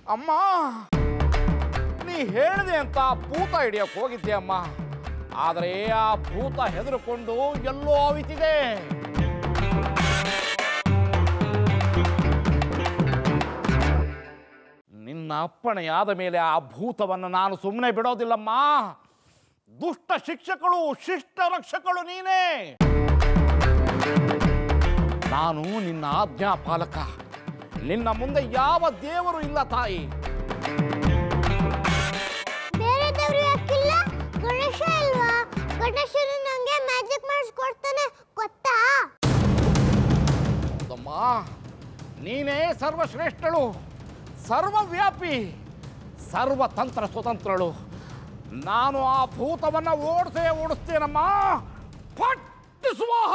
ಅಮ್ಮ ನೀ ಹೇಳಿದೆ ಅಂತ ಭೂತ ಹಿಡಿಯಕ್ಕೆ ಹೋಗಿದ್ದೆ ಅಮ್ಮ ಆದರೆ ಆ ಭೂತ ಹೆದರ್ಕೊಂಡು ಎಲ್ಲೋ ಅವಿತಿದೆ ನಿನ್ನ ಅಪ್ಪಣೆಯಾದ ಮೇಲೆ ಆ ಭೂತವನ್ನು ನಾನು ಸುಮ್ಮನೆ ಬಿಡೋದಿಲ್ಲಮ್ಮ ದುಷ್ಟ ಶಿಕ್ಷಕಳು ಶಿಷ್ಟ ರಕ್ಷಕಳು ನೀನೇ ನಾನು ನಿನ್ನ ಆಜ್ಞಾಪಾಲಕ ನಿನ್ನ ಮುಂದೆ ಯಾವ ದೇವರು ಇಲ್ಲ ತಾಯಿ ಬೇರೆ ದೇವ್ರು ಯಾಕಿಲ್ಲ ಗಣೇಶ ಅಲ್ವಾ ಗಣೇಶನು ನಂಗೆ ಮ್ಯಾಜಿಕ್ ಮಾಡಿಸ್ಕೊಡ್ತಾನೆ ಗೊತ್ತಾ ಅಮ್ಮ ನೀನೇ ಸರ್ವಶ್ರೇಷ್ಠಳು ಸರ್ವವ್ಯಾಪಿ ಸರ್ವತಂತ್ರ ಸ್ವತಂತ್ರಳು ನಾನು ಆ ಭೂತವನ್ನು ಓಡಿಸೇ ಓಡಿಸ್ತೇನಮ್ಮ ಪಟ್ಟು ಸ್ವಾಹ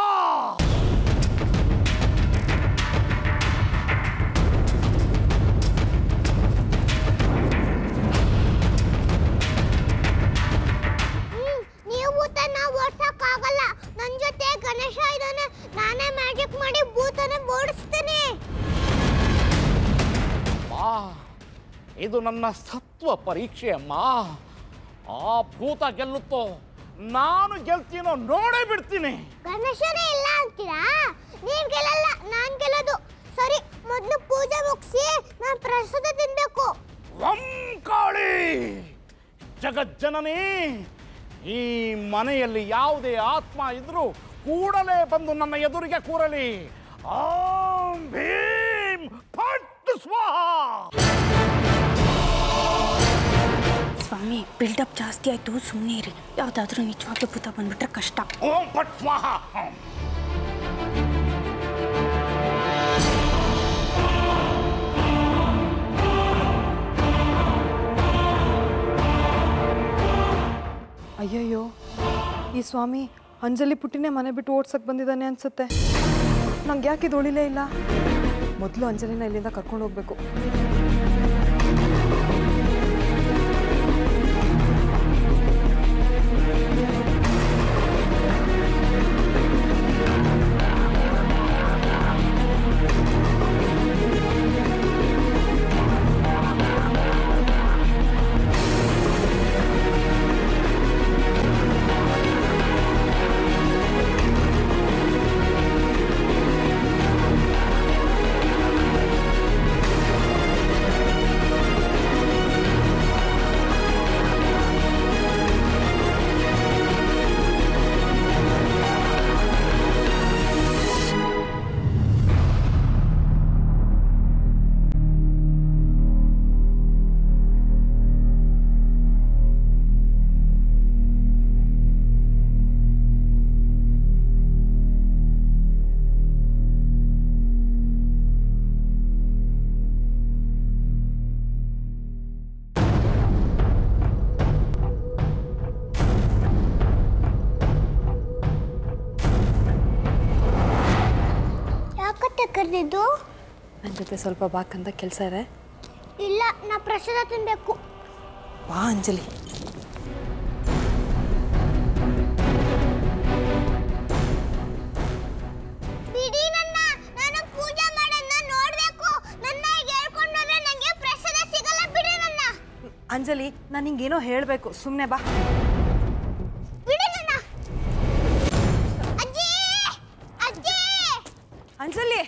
ಹ್ಮ್ ನೀವು ಭೂತನ ಓಡ್ಸಕ್ ಆಗಲ್ಲ ನನ್ ಜೊತೆ ಗಣೇಶ ಇದ್ದಾನೆ ನಾನೇ ಮ್ಯಾಜಿಕ್ ಮಾಡಿ ಭೂತನ ಓಡಿಸ್ತೀನಿ ಅಮ್ಮ ಇದು ನನ್ನ ಸತ್ವ ಪರೀಕ್ಷೆ ಅಮ್ಮ ಆ ಭೂತ ಗೆಲ್ಲುತ್ತೋ ನಾನು ಗೆಲ್ತೀನೋ ನೋಡೇ ಬಿಡ್ತೀನಿ ಗಣೇಶನೇ ಇಲ್ಲ ಅಂತೀರಾ ನೀನ್ ಗೆಲ್ಲಲ್ಲ ನಾನ್ ಗೆಲ್ಲೋದು ಸರಿ ಮೊದ್ಲು ಪೂಜೆ ಮುಗಿಸಿ ನಾನ್ ಪ್ರಸಾದ ತಿನ್ಬೇಕು ವಂಕಾಳಿ ಜಗಜ್ಜನನಿ ಈ ಮನೆಯಲ್ಲಿ ಯಾವುದೇ ಆತ್ಮ ಇದ್ರೂ ಕೂಡಲೇ ಬಂದು ನನ್ನ ಎದುರಿಗೆ ಕೂರಲಿ ಆಂ ಭೀಮ್ ಫಟ್ ಸ್ವಾಹ ಸ್ವಾಮಿ ಬಿಲ್ಡಪ್ ಜಾಸ್ತಿ ಆಯಿತು ಸುಮ್ಮನೆ ಇರಿ ಯಾವುದಾದ್ರೂ ನಿಜವಾಗ್ಲೂ ಭೂತ ಬಂದ್ಬಿಟ್ರೆ ಕಷ್ಟ ಓಂ ಫಟ್ ಸ್ವಾಹ ಆಂ. ಅಯ್ಯಯ್ಯೋ ಈ ಸ್ವಾಮಿ ಅಂಜಲಿ ಪುಟ್ಟಿನೇ ಮನೆ ಬಿಟ್ಟು ಓಡ್ಸಕ್ ಬಂದಿದ್ದಾನೆ ಅನ್ಸುತ್ತೆ ನಂಗೆ ಯಾಕೆ ಇದು ಉಳಿಲೇ ಇಲ್ಲ ಮೊದಲು ಅಂಜಲಿನ ಇಲ್ಲಿಂದ ಕರ್ಕೊಂಡು ಹೋಗ್ಬೇಕು ಯಾಕತ್ತೆ ಕರೆದಿದ್ದು ನನ್ನ ಜೊತೆ ಸ್ವಲ್ಪ ಬಾಕಂತ ಕೆಲಸ ಇದೆ ಇಲ್ಲ ನಾ ಪ್ರಸಾದ ತಿನ್ಬೇಕು ಬಾ ಅಂಜಲಿ ಬಿಡಿ ನನ್ನ ನಾನು ಪೂಜೆ ಮಾಡೋದನ್ನ ನೋಡ್ಬೇಕು ನನ್ನ ಹೇಳ್ಕೊಂಡ್ರೆ ನಂಗೆ ಪ್ರಸಾದ ಸಿಗಲ್ಲ ಬಿಡಿ ನನ್ನ ಅಂಜಲಿ ನಾನು ಹಿಂಗೇನೋ ಹೇಳಬೇಕು ಸುಮ್ಮನೆ ಬಾ ಬಿಡಿ ನನ್ನ ಅಜ್ಜಿ ಅಜ್ಜಿ ಅಂಜಲಿ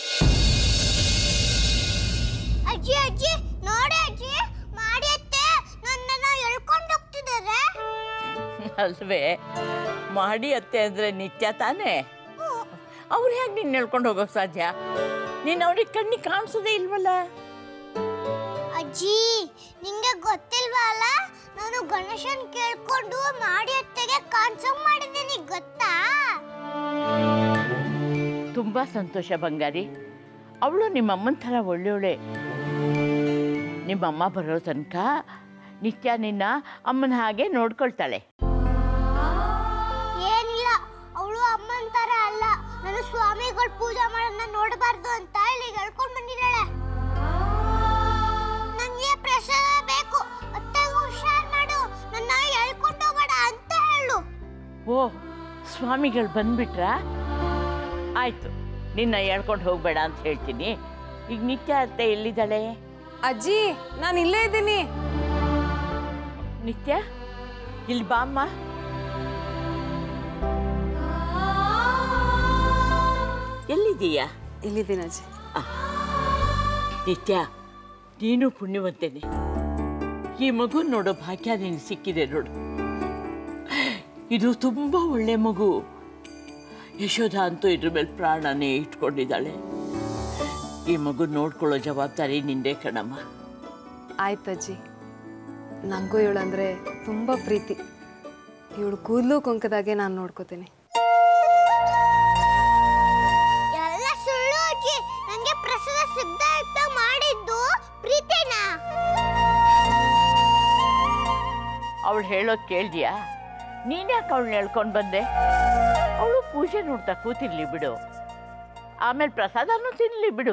ಅಜ್ಜಿ ಅಜ್ಜಿ ನೋಡಿ ಅಜ್ಜಿ ಮಾಡಿ ಅತ್ತೆ ನನ್ನನ್ನ ಎಳ್ಕೊಂಡು ಹೋಗ್ತಿದ್ದಾರೆ ಅಲ್ವೇ ಮಾಡಿ ಅತ್ತೆ ಅಂದರೆ ನಿತ್ಯ ತಾನೇ ಅವ್ರು ಹೇಗೆ ನಿನ್ನ ಹೇಳ್ಕೊಂಡು ಹೋಗೋಕೆ ಸಾಧ್ಯ ನೀನು ಅವ್ರಿಗೆ ಕಣ್ಣಿಗೆ ಕಾಣಿಸೋದೇ ಇಲ್ವಲ್ಲ ಅಜ್ಜಿ ನಿಂಗೆ ಗೊತ್ತಿಲ್ವಾ ಅಲ್ಲ ನಾನು ಗಣೇಶನ್ ಕೇಳ್ಕೊಂಡು ಮಾಡಿ ಅತ್ತೆಗೆ ಕಾನ್ಸಂಗ್ ಮಾಡಿದ್ದೀನಿ ಗೊತ್ತಾ ತುಂಬ ಸಂತೋಷ ಬಂಗಾರಿ ಅವಳು ನಿಮ್ಮಮ್ಮನ ಥರ ಒಳ್ಳೆಯವಳೆ ನಿಮ್ಮಮ್ಮ ಬರೋ ತನಕ ನಿತ್ಯ ನಿನ್ನ ಅಮ್ಮನ ಹಾಗೆ ನೋಡ್ಕೊಳ್ತಾಳೆ ಏನಿಲ್ಲ ಅವಳು ಅಮ್ಮನ ತರ ಅಲ್ಲ ನಾನು ಸ್ವಾಮಿಗಳು ಪೂಜೆ ಮಾಡೋದನ್ನ ನೋಡಬಾರ್ದು ಅಂತ ಇಲ್ಲಿಗೆ ಹೇಳ್ಕೊಂಡ್ ಬಂದಿದ್ದಾಳೆ ನಂಗೆ ಪ್ರಸಾದ ಬೇಕು ಅತ್ತೆಗೂ ಹುಷಾರ್ ಮಾಡು ನನ್ನ ಹೇಳ್ಕೊಂಡು ಹೋಗ್ಬೇಡ ಅಂತ ಹೇಳು ಓ ಸ್ವಾಮಿಗಳು ಬಂದ್ಬಿಟ್ರಾ ಆಯಿತು ನಿನ್ನ ಹೇಳ್ಕೊಂಡು ಹೋಗಬೇಡ ಅಂತ ಹೇಳ್ತೀನಿ ಈಗ ನಿತ್ಯ ಅತ್ತೆ ಎಲ್ಲಿದ್ದಾಳೆ ಅಜ್ಜಿ ನಾನು ಇಲ್ಲೇ ಇದ್ದೀನಿ ನಿತ್ಯ ಇಲ್ಲಿ ಬಾಮ್ಮ ಎಲ್ಲಿದ್ದೀಯಾ ಇಲ್ಲಿದ್ದೀನಿ ಅಜ್ಜಿ ನಿತ್ಯ ನೀನು ಪುಣ್ಯವಂತೇನೆ ಈ ಮಗು ನೋಡೋ ಭಾಗ್ಯ ನಿನಗೆ ಸಿಕ್ಕಿದೆ ನೋಡು ಇದು ತುಂಬ ಒಳ್ಳೆ ಮಗು ಯಶೋಧ ಅಂತೂ ಇದ್ರ ಮೇಲೆ ಪ್ರಾಣನೇ ಇಟ್ಕೊಂಡಿದ್ದಾಳೆ ಈ ಮಗು ನೋಡ್ಕೊಳ್ಳೋ ಜವಾಬ್ದಾರಿ ನಿಂದೆ ಕಣಮ್ಮ ಆಯ್ತಜ್ಜಿ ನನಗೂ ಇವಳಂದ್ರೆ ತುಂಬ ಪ್ರೀತಿ ಇವಳು ಕೂದಲು ಕೊಂಕದಾಗೆ ನಾನು ನೋಡ್ಕೋತೀನಿ ಎಲ್ಲ ಸುಳ್ಳು ಅಜ್ಜಿ ನಂಗೆ ಪ್ರಸಾದ ಸಿದ್ಧಾರ್ಥ ಮಾಡಿದ್ದು ಪ್ರೀತಿನಾ ಅವಳು ಹೇಳೋದು ಕೇಳ್ದ್ಯಾ ನೀನ್ಯಾಕೆ ಅವಳನ್ನ ಹೇಳ್ಕೊಂಡು ಬಂದೆ ಅವಳು ಪೂಜೆ ನೋಡ್ತಾ ಕೂತಿರ್ಲಿ ಬಿಡು ಆಮೇಲೆ ಪ್ರಸಾದನೂ ತಿನ್ನಲಿ ಬಿಡು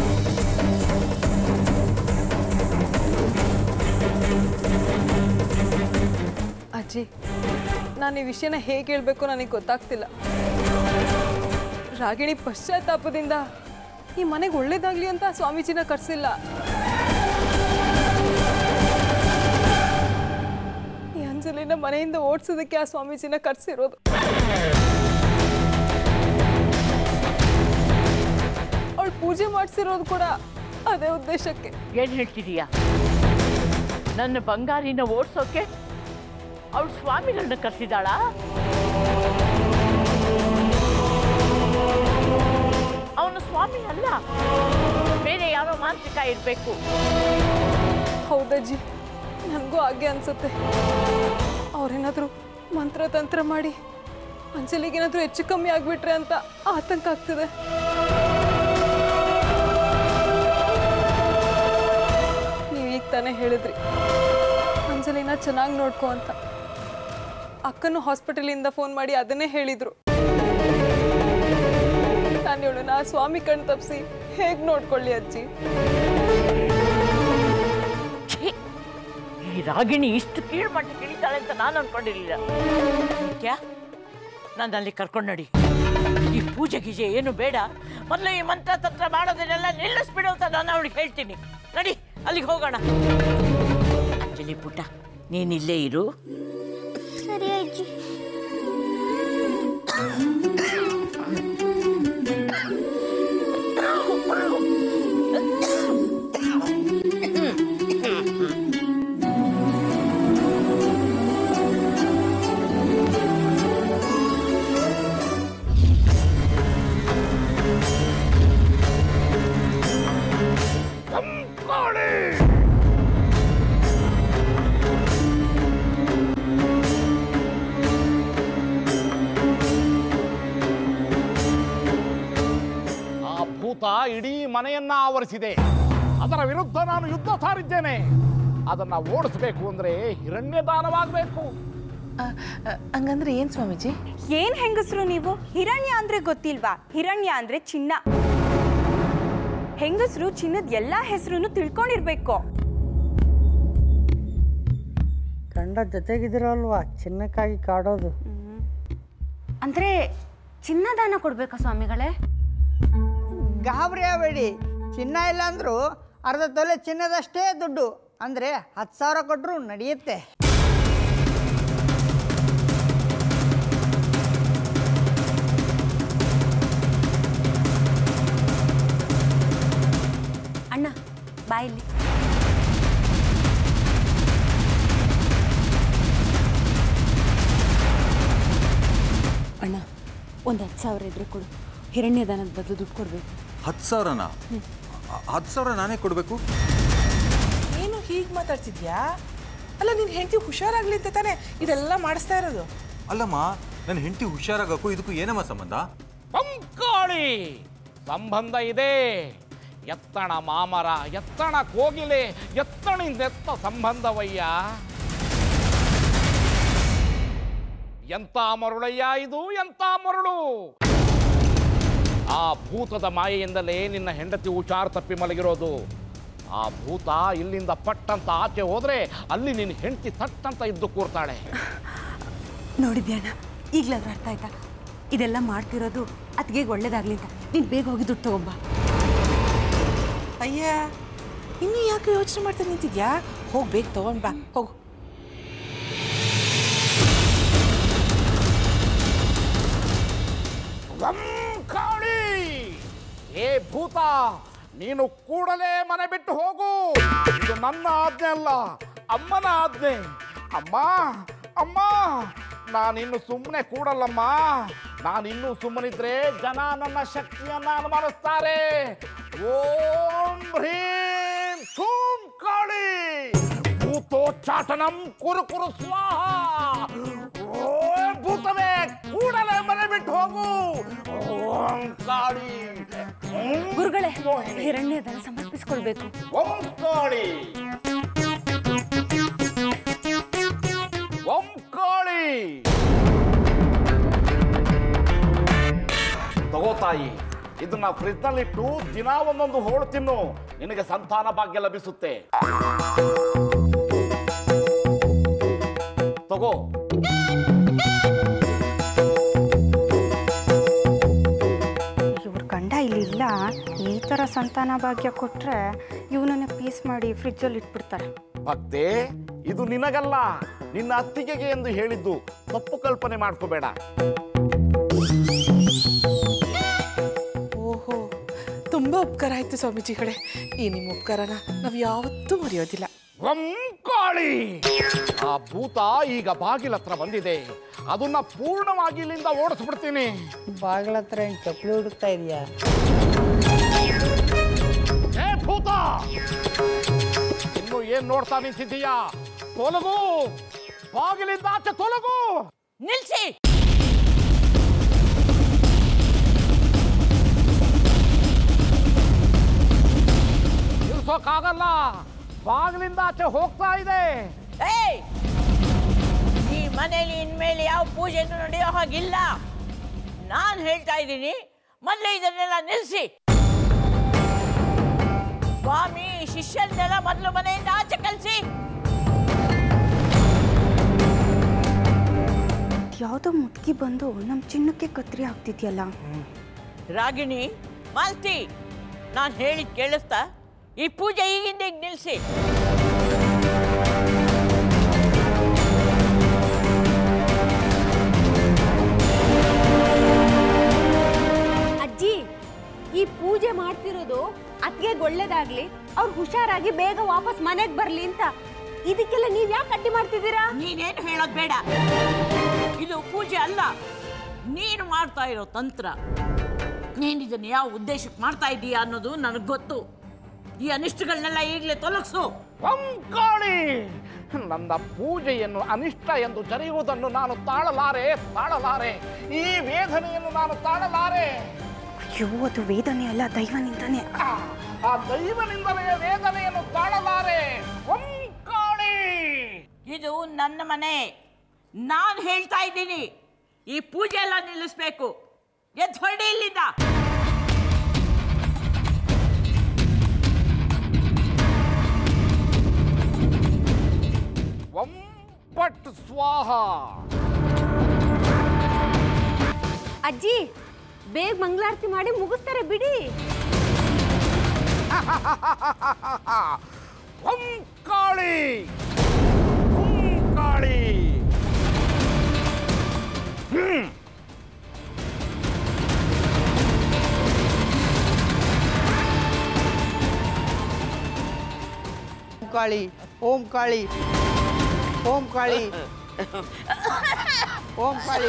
ಅಜ್ಜಿ ನಾನು ಈ ವಿಷಯನ ಹೇಗೆ ಹೇಳಬೇಕು ನನಗೆ ಗೊತ್ತಾಗ್ತಿಲ್ಲ ರಾಗಿಣಿ ಪಶ್ಚಾತ್ತಾಪದಿಂದ ಈ ಮನೆಗೆ ಒಳ್ಳೇದಾಗ್ಲಿ ಅಂತ ಸ್ವಾಮೀಜಿನ ಕರ್ಸಿಲ್ಲ ಈ ಅಂಜಲಿನ ಮನೆಯಿಂದ ಓಡಿಸೋದಕ್ಕೆ ಆ ಸ್ವಾಮೀಜಿನ ಕರ್ಸಿರೋದು ಅವಳು ಪೂಜೆ ಮಾಡಿಸಿರೋದು ಕೂಡ ಅದೇ ಉದ್ದೇಶಕ್ಕೆ ಏನು ಹೇಳ್ತಿದೀಯಾ ನನ್ನ ಬಂಗಾರಿನ ಓಡಿಸೋಕೆ ಅವಳು ಸ್ವಾಮಿಗಳನ್ನ ಕರೆಸಿದಾಳಾ ಅವನು ಸ್ವಾಮಿ ಅಲ್ಲ ಬೇರೆ ಯಾರೋ ಮಾಂತ್ರಿಕ ಇರಬೇಕು ಹೌದಜ್ಜಿ ನನಗೂ ಹಾಗೆ ಅನ್ಸುತ್ತೆ ಅವ್ರೇನಾದರೂ ಮಂತ್ರ ತಂತ್ರ ಮಾಡಿ ಅಂಜಲಿಗೇನಾದರೂ ಹೆಚ್ಚು ಕಮ್ಮಿ ಆಗಿಬಿಟ್ರೆ ಅಂತ ಆತಂಕ ಆಗ್ತಿದೆ ನೀವು ಈಗ ತಾನೇ ಹೇಳಿದ್ರಿ ಅಂಜಲಿನ ಚೆನ್ನಾಗಿ ನೋಡ್ಕೊ ಅಂತ ಅಕ್ಕನು ಹಾಸ್ಪಿಟಲಿಂದ ಫೋನ್ ಮಾಡಿ ಅದನ್ನೇ ಹೇಳಿದ್ರು ನಾನು ಇವಳನ್ನ ಆ ಸ್ವಾಮಿ ಕಣ್ ತಪ್ಪಿಸಿ ಹೇಗೆ ನೋಡ್ಕೊಳ್ಳಿ ಅಜ್ಜಿ ಛೀ! ಈ ರಾಗಿಣಿ ಇಷ್ಟು ಕೀಳು ಮಟ್ಟ ಕಿಳಿತಾಳೆ ಅಂತ ನಾನು ಅನ್ಕೊಂಡಿರ್ಲಿಲ್ಲ ನಿತ್ಯ ನಾನು ಅಲ್ಲಿ ಕರ್ಕೊಂಡು ನಡಿ ಈ ಪೂಜೆ ಗೀಜೆ ಏನು ಬೇಡ ಮೊದಲು ಈ ಮಂತ್ರ ತಂತ್ರ ಮಾಡೋದನ್ನೆಲ್ಲ ನಿಲ್ಲಿಸ್ಬಿಡು ಅಂತ ನಾನು ಅವಳಿಗೆ ಹೇಳ್ತೀನಿ ನಡಿ ಅಲ್ಲಿಗೆ ಹೋಗೋಣ ಅಂಜಲಿ ಪುಟ್ಟ ನೀನಿಲ್ಲೇ ಇರು ಸರಿ ಅಜ್ಜಿ ಆ ಭೂತ ಇಡೀ ಮನೆಯನ್ನ ಆವರಿಸಿದೆ ಅದರ ವಿರುದ್ಧ ನಾನು ಯುದ್ಧ ಸಾರಿದ್ದೇನೆ ಅದನ್ನ ಓಡಿಸಬೇಕು ಅಂದ್ರೆ ಹಿರಣ್ಯ ದಾನವಾಗಬೇಕು ಹಂಗಂದ್ರೆ ಏನ್ ಸ್ವಾಮೀಜಿ ಏನ್ ಹೆಂಗಸರು ನೀವು ಹಿರಣ್ಯ ಅಂದ್ರೆ ಗೊತ್ತಿಲ್ವಾ ಹಿರಣ್ಯ ಅಂದ್ರೆ ಚಿನ್ನ ಹೆಂಗಸರು ಚಿನ್ನದ ಎಲ್ಲಾ ಹೆಸರು ತಿಳ್ಕೊಂಡಿರ್ಬೇಕು ಗಂಡ ಜೊತೆಗಿದಿರಲ್ವಾ ಚಿನ್ನಕ್ಕಾಗಿ ಕಾಡೋದು ಅಂದ್ರೆ ಚಿನ್ನದಾನ ಕೊಡ್ಬೇಕಾ ಸ್ವಾಮಿಗಳೇ ಗಾಬರಿ ಆಗಬೇಡಿ ಚಿನ್ನ ಇಲ್ಲ ಅಂದರೂ ಅರ್ಧ ತೊಲೆ ಚಿನ್ನದಷ್ಟೇ ದುಡ್ಡು ಅಂದರೆ ಹತ್ತು ಸಾವಿರ ಕೊಟ್ಟರು ನಡೆಯುತ್ತೆ ಅಣ್ಣ ಬಾಯಲ್ಲಿ ಅಣ್ಣ ಒಂದು ಹತ್ತು ಸಾವಿರ ಇದ್ರೆ ಕೊಡು ಹಿರಣ್ಯದಾನದ ಬದಲು ದುಡ್ಡು ಕೊಡ್ಬೇಕು ಹತ್ತು ಸಾವಿರನ ಹತ್ತು ಸಾವಿರ ನಾನೇ ಕೊಡಬೇಕು ಏನು ಹೀಗೆ ಮಾತಾಡ್ತಿದ್ಯಾ ಅಲ್ಲ ನಿನ್ ಹೆಂಡತಿ ಹುಷಾರಾಗ್ಲಿ ಅಂತ ತಾನೇ ಇದೆಲ್ಲ ಮಾಡಿಸ್ತಾ ಇರೋದು ಅಲ್ಲಮ್ಮ ನನ್ನ ಹೆಂಡತಿ ಹುಷಾರಾಗಕ್ಕೂ ಇದಕ್ಕೂ ಏನಮ್ಮ ಸಂಬಂಧ ಪಂಕಾಳಿ ಸಂಬಂಧ ಇದೆ ಎತ್ತಣ ಮಾಮರ ಎತ್ತಣ ಕೋಗಿಲೆ ಎತ್ತಣಿಂದೆತ್ತ ಸಂಬಂಧವಯ್ಯ ಎಂತ ಮರುಳಯ್ಯ ಇದು ಎಂತ ಮರುಳು ಆ ಭೂತದ ಮಾಯೆಯಿಂದಲೇ ನಿನ್ನ ಹೆಂಡತಿ ಹುಷಾರು ತಪ್ಪಿ ಮಲಗಿರೋದು ಆ ಭೂತ ಇಲ್ಲಿಂದ ಪಟ್ಟಂತ ಆಚೆ ಹೋದ್ರೆ ಅಲ್ಲಿ ನಿನ್ನ ಹೆಂಡತಿ ತಟ್ಟಂತ ಇದ್ದು ಕೂರ್ತಾಳೆ ನೋಡಿದ್ಯಣ್ಣ ಈಗಲಾದ್ರೂ ಅರ್ಥ ಆಯ್ತಾ ಇದೆಲ್ಲ ಮಾಡ್ತಿರೋದು ಅತ್ತಿಗೆ ಒಳ್ಳೇದಾಗ್ಲಿ ಅಂತ ನೀನು ಬೇಗ ಹೋಗಿ ದುಡ್ಡು ತಗೊಂಬ ಅಯ್ಯ ಇನ್ನು ಯಾಕೆ ಯೋಚನೆ ಮಾಡ್ತಾ ನಿಂತಿದ್ಯಾ ಹೋಗಿ ಬೇಗ ತಗೊಂಡ್ ಬಾ ಹೋಗು ವಂಕಾಳಿ ಏ ಭೂತ ನೀನು ಕೂಡಲೇ ಮನೆ ಬಿಟ್ಟು ಹೋಗು ಇದು ನನ್ನ ಆಜ್ಞೆ ಅಲ್ಲ ಅಮ್ಮನ ಆಜ್ಞೆ ಅಮ್ಮ ಅಮ್ಮ ನಾನಿನ್ನು ಸುಮ್ಮನೆ ಕೂಡಲ್ಲಮ್ಮ ನಾನಿನ್ನು ಸುಮ್ಮನಿದ್ರೆ ಜನ ನನ್ನ ಶಕ್ತಿಯನ್ನ ಅನುಮಾನಿಸ್ತಾರೆ ಓಂ ಹ್ರೀಂ ಛೂಂ ಕಾಳಿ ಭೂತೋಚ್ಚಾಟನಂ ಕುರು ಕುರು ಸ್ವಾಹ ಓ ಭೂತವೇ ಕೂಡಲೇ ಮನೆ ಬಿಟ್ಟು ಹೋಗು ಓಂ ಕಾಳಿ ಓಂ ಗುರುಗಳೇ ಮೋಹಿನಿ. ಹಿರಣ್ಯದನ್ನು ಸಮರ್ಪಿಸ್ಕೊಳ್ಬೇಕು ಓಂ ಕಾಳಿ ಓಂ ಕಾಳಿ ತಗೋ ತಾಯಿ ಇದನ್ನ ಫ್ರಿಜ್ನಲ್ಲಿಟ್ಟು ದಿನ ಒಂದೊಂದು ಹೋಳು ತಿನ್ನು ನಿನಗೆ ಸಂತಾನ ಭಾಗ್ಯ ಲಭಿಸುತ್ತೆ ತಗೋ ಇವ್ರ ಗಂಡ ಇಲ್ಲಿ ಇಲ್ಲ ಈ ಥರ ಸಂತಾನ ಭಾಗ್ಯ ಕೊಟ್ಟರೆ ಇವನನ್ನ ಪೀಸ್ ಮಾಡಿ ಫ್ರಿಜ್ಜಲ್ಲಿ ಇಟ್ಬಿಡ್ತಾರೆ ಭಕ್ತೆ ಇದು ನಿನಗಲ್ಲ ನಿನ್ನ ಅತ್ತಿಗೆಗೆ ಎಂದು ಹೇಳಿದ್ದು ತಪ್ಪು ಕಲ್ಪನೆ ಮಾಡ್ಕೋಬೇಡ ಓಹೋ ತುಂಬಾ ಉಪಕಾರ ಆಯ್ತು ಸ್ವಾಮೀಜಿ ಕಡೆ ಈ ನಿಮ್ಮ ಉಪಕಾರನ ನಾವು ಯಾವತ್ತೂ ಮರೆಯೋದಿಲ್ಲ ವಂಕಾಳಿ ಆ ಭೂತ ಈಗ ಬಾಗಿಲ ಹತ್ರ ಬಂದಿದೆ ಅದನ್ನ ಪೂರ್ಣವಾಗಿ ಇಲ್ಲಿಂದ ಓಡಿಸ್ಬಿಡ್ತೀನಿ ಬಾಗಿಲ ಹತ್ರ ಏನು ಚಪ್ಪಲಿ ಹುಡುಕ್ತಾ ಇದೆಯಾ ಏ ಭೂತ ಇನ್ನು ಏನ್ ನೋಡ್ತಾ ನಿಂತಿದ್ದೀಯಾ ತೊಲಗು ಬಾಗಿಲಿಂದ ಆಚೆ ತೊಲಗು ನಿಲ್ಸಿ ನಿಲ್ಸೋಕ್ಕಾಗಲ್ಲ ಬಾಗಿಲಿಂದ ಆಚೆ ಹೋಗ್ತಾ ಇದೆ ಏಯ್ ಈ ಮನೇಲಿ ಇನ್ಮೇಲೆ ಯಾವ ಪೂಜೆನೂ ನಡೆಯೋ ಹಾಗಿಲ್ಲ ನಾನು ಹೇಳ್ತಾ ಇದ್ದೀನಿ ಮೊದಲು ಇದನ್ನೆಲ್ಲ ನಿಲ್ಲಿಸಿ ಸ್ವಾಮಿ ಶಿಷ್ಯರನ್ನೆಲ್ಲ ಮೊದಲು ಮನೆಯಿಂದ ಆಚೆ ಕಳಿಸಿ ಯಾವುದೋ ಮುದುಕಿ ಬಂದು ನಮ್ಮ ಚಿನ್ನಕ್ಕೆ ಕತ್ರಿ ಆಗ್ತಿದ್ಯಲ್ಲ ರಾಗಿಣಿ ಮಾಲ್ತಿ ನಾನು ಹೇಳಿದ್ ಕೇಳಿಸ್ತಾ ಈ ಪೂಜೆ ಈಗಿಂದ ಈಗ ನಿಲ್ಲಿಸಿ ಅಜ್ಜಿ ಈ ಪೂಜೆ ಮಾಡ್ತಿರೋದು ಅತ್ತಿಗೆಗೆ ಒಳ್ಳೇದಾಗ್ಲಿ ಅವ್ರು ಹುಷಾರಾಗಿ ಬೇಗ ವಾಪಸ್ ಮನೆಗೆ ಬರ್ಲಿ ಅಂತ ಇದಕ್ಕೆಲ್ಲ ನೀವ್ ಯಾಕೆ ಅಡ್ಡಿ ಮಾಡ್ತಿದ್ದೀರಾ ನೀನೇನು ಹೇಳೋದು ಬೇಡ ಇದು ಪೂಜೆ ಅಲ್ಲ ನೀನು ಮಾಡ್ತಾ ಇರೋ ತಂತ್ರ ನೀನು ಇದನ್ನು ಯಾವ ಉದ್ದೇಶಕ್ಕೆ ಮಾಡ್ತಾ ಇದ್ದೀಯಾ ಅನ್ನೋದು ನನಗೆ ಗೊತ್ತು ಈ ಅನಿಷ್ಟಗಳನ್ನೆಲ್ಲ ಈಗಲೇ ತೊಲಗಿಸು ವಂಕಾಳಿ ನನ್ನ ಪೂಜೆಯನ್ನು ಅನಿಷ್ಟ ಎಂದು ಜರೆಯುವುದನ್ನು ನಾನು ತಾಳಲಾರೆ ತಾಳಲಾರೆ ಈ ವೇದನೆಯನ್ನು ನಾನು ತಾಳಲಾರೆ ಅಯ್ಯೋ ಅದು ವೇದನೆ ಅಲ್ಲ ದೈವನಿಂದಾನೆ ಆ, ಆ ದೈವನಿಂದಲೇ ವೇದನೆಯನ್ನು ತಾಳಲಾರೆ ವಂಕಾಳಿ ಇದು ನನ್ನ ಮನೆ ನಾನು ಹೇಳ್ತಾ ಇದ್ದೀನಿ ಈ ಪೂಜೆ ಎಲ್ಲ ನಿಲ್ಲಿಸ್ಬೇಕು ಎದ್ದು ಹೊರಡಿ ಇಲ್ಲಿಂದ ವಂಪಟ್ ಸ್ವಾಹ ಅಜ್ಜಿ ಬೇಗ ಮಂಗಳಾರತಿ ಮಾಡಿ ಮುಗಿಸ್ತಾರೆ ಬಿಡಿ ವಂಕಾಳಿ ವಂಕಾಳಿ ಹ್ಮ್ ಓಂ ಕಾಳಿ ಓಂ ಕಾಳಿ ಓಂ ಕಾಳಿ ಓಂ ಕಾಳಿ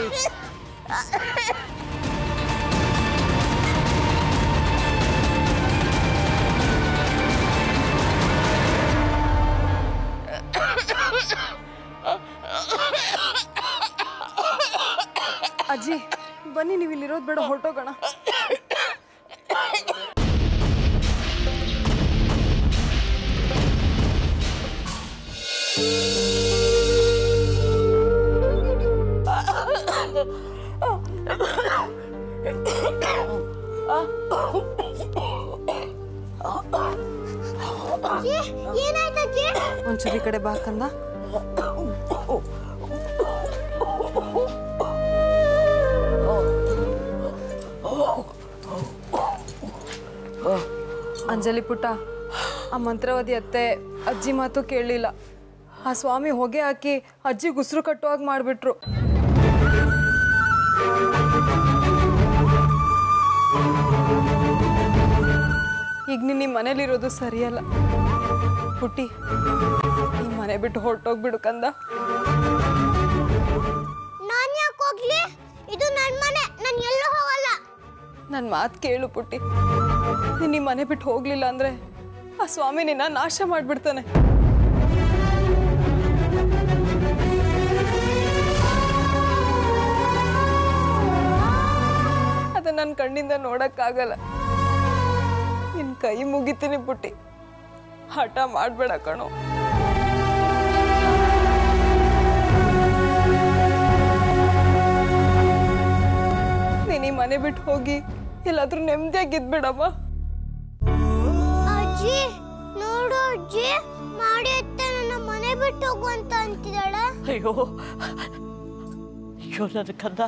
ಅಜ್ಜಿ ಬನ್ನಿ ನೀವು ಇಲ್ಲಿರೋದು ಬೇಡ ಹೊರಟೋಗೋಣ ಅಜ್ಜಿ ಏನಾಯ್ತು ಅಜ್ಜಿ ಒಂಚೂರು ಈ ಕಡೆ ಬಾ ಕಂದ ಅಂಜಲಿ ಪುಟ್ಟ ಆ ಮಂತ್ರವಾದಿ ಅತ್ತೆ ಅಜ್ಜಿ ಮಾತು ಕೇಳಲಿಲ್ಲ ಆ ಸ್ವಾಮಿ ಹೊಗೆ ಹಾಕಿ ಅಜ್ಜಿಗೆ ಉಸಿರು ಕಟ್ಟುವಾಗ ಮಾಡಿಬಿಟ್ರು ಈಗ ನೀನು ನಿಮ್ಮ ಮನೇಲಿರೋದು ಸರಿಯಲ್ಲ ಪುಟ್ಟಿ ಈ ಮನೆ ಬಿಟ್ಟು ಹೊರಟೋಗ್ಬಿಡು ಕಂದ ನಾನ್ ಯಾಕೆ ಹೋಗ್ಲಿ ಇದು ನನ್ನ ಮನೆ ನಾನು ಎಲ್ಲೂ ಹೋಗಲ್ಲ ನನ್ನ ಮಾತು ಕೇಳು ಪುಟ್ಟಿ ನೀನು ಈ ಮನೆ ಬಿಟ್ಟು ಹೋಗ್ಲಿಲ್ಲ ಅಂದ್ರೆ ಆ ಸ್ವಾಮಿ ನಿನ್ನ ನಾಶ ಮಾಡಿಬಿಡ್ತಾನೆ ಅದನ್ನ ನನ್ನ ಕಣ್ಣಿಂದ ನೋಡಕ್ಕಾಗಲ್ಲ ನಿನ್ ಕೈ ಮುಗಿತೀನಿ ಪುಟ್ಟಿ ಹಠ ಮಾಡಬೇಡ ಕಣೋ ನೀನು ಈ ಮನೆ ಬಿಟ್ಟು ಹೋಗಿ ಎಲ್ಲಾದ್ರೂ ನೆಮ್ಮದಿಯಾಗಿದ್ಬಿಡಮ್ಮ ಅಜ್ಜಿ ನೋಡು ಅಜ್ಜಿ ಮಾಡಿ ಅತ್ತೆ ನನ್ನ ಮನೆ ಬಿಟ್ಟು ಹೋಗು ಅಂತ ಅಂತಿದ್ದಾಳೆ ಅಯ್ಯೋ ಅಯ್ಯೋ ನನ್ನ ಕಂದ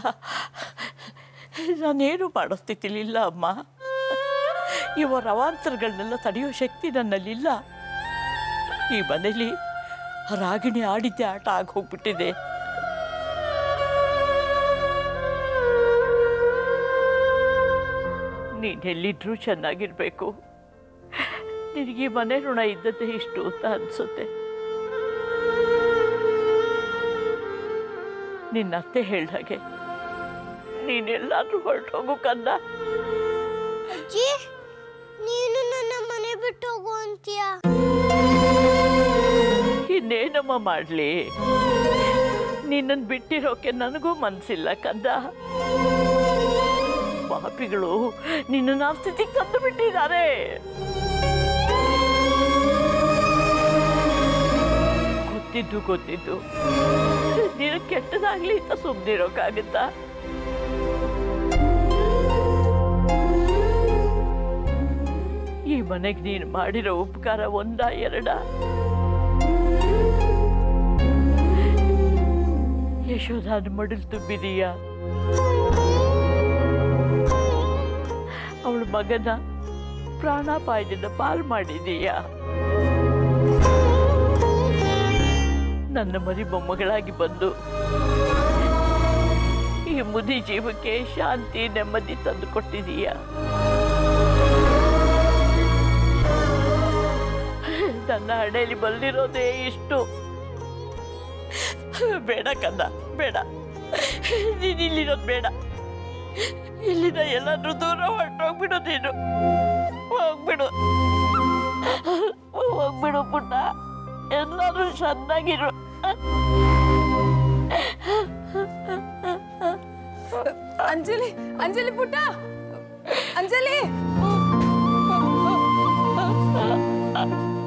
ನಾನೇನು ಮಾಡೋ ಸ್ಥಿತಿಲಿಲ್ಲ ಅಮ್ಮ ಇವ ರವಾಂತರಗಳನ್ನೆಲ್ಲ ತಡೆಯೋ ಶಕ್ತಿ ನನ್ನಲ್ಲಿಲ್ಲ ಈ ಮನೇಲಿ ರಾಗಿಣಿ ಆಡಿದ್ದೆ ಆಟ ಆಗಿ ಹೋಗ್ಬಿಟ್ಟಿದೆ ನೀನೆಲ್ಲಿದ್ರೂ ಚೆನ್ನಾಗಿರ್ಬೇಕು ನಿನಗೆ ಈ ಮನೆ ಋಣ ಇದ್ದದ್ದೇ ಇಷ್ಟು ಅಂತ ಅನ್ಸುತ್ತೆ ನಿನ್ನ ಅತ್ತೆ ಹೇಳ್ದಾಗೆ ನೀನೆಲ್ಲಾದ್ರೂ ಹೊರಟೋಗು ಕಂದ ಅಜ್ಜಿ ನೀನು ನನ್ನ ಮನೆ ಬಿಟ್ಟು ಹೋಗು ಅಂತೀಯ ಇನ್ನೇನಮ್ಮ ಮಾಡಲಿ ನಿನ್ನನ್ನು ಬಿಟ್ಟಿರೋಕೆ ನನಗೂ ಮನಸ್ಸಿಲ್ಲ ಕಂದ ಪಾಪಿಗಳು ನಿನ್ನ ಆ ಸ್ಥಿತಿಗೆ ತಂದು ಬಿಟ್ಟಿದ್ದಾರೆ ಗೊತ್ತಿದ್ದು ಗೊತ್ತಿದ್ದು ನೀನು ಕೆಟ್ಟದಾಗ್ಲಿ ಅಂತ ಸುಮ್ಮನಿರೋಕ್ಕಾಗುತ್ತಾ ಈ ಮನೆಗೆ ನೀನು ಮಾಡಿರೋ ಉಪಕಾರ ಒಂದ ಎರಡ ಯಶೋಧಾನ ಮಡಲು ತುಂಬಿದೀಯ ಅವಳ ಮಗನ ಪ್ರಾಣಾಪಾಯದಿಂದ ಪಾಲ್ ಮಾಡಿದೀಯ ನನ್ನ ಮರಿ ಮೊಮ್ಮಗಳಾಗಿ ಬಂದು ಈ ಮುದಿ ಜೀವಕ್ಕೆ ಶಾಂತಿ ನೆಮ್ಮದಿ ತಂದು ಕೊಟ್ಟಿದೀಯ ನನ್ನ ಹಣೆಯಲ್ಲಿ ಬಂದಿರೋದೇ ಇಷ್ಟು ಬೇಡ ಕಂದ ಬೇಡ ನೀನು ಇಲ್ಲಿರೋದು ಬೇಡ ಇಲ್ಲಿಂದ ಎಲ್ಲಾದ್ರೂ ದೂರ ಹೊರಟೋಗ್ಬಿಡು ನೀನು ಹೋಗ್ಬಿಡು ಹೋಗ್ಬಿಡು ಪುಟ್ಟ ಎಲ್ಲಾದ್ರೂ ಚೆನ್ನಾಗಿರು ಅಂಜಲಿ ಅಂಜಲಿ ಪುಟ್ಟ ಅಂಜಲಿ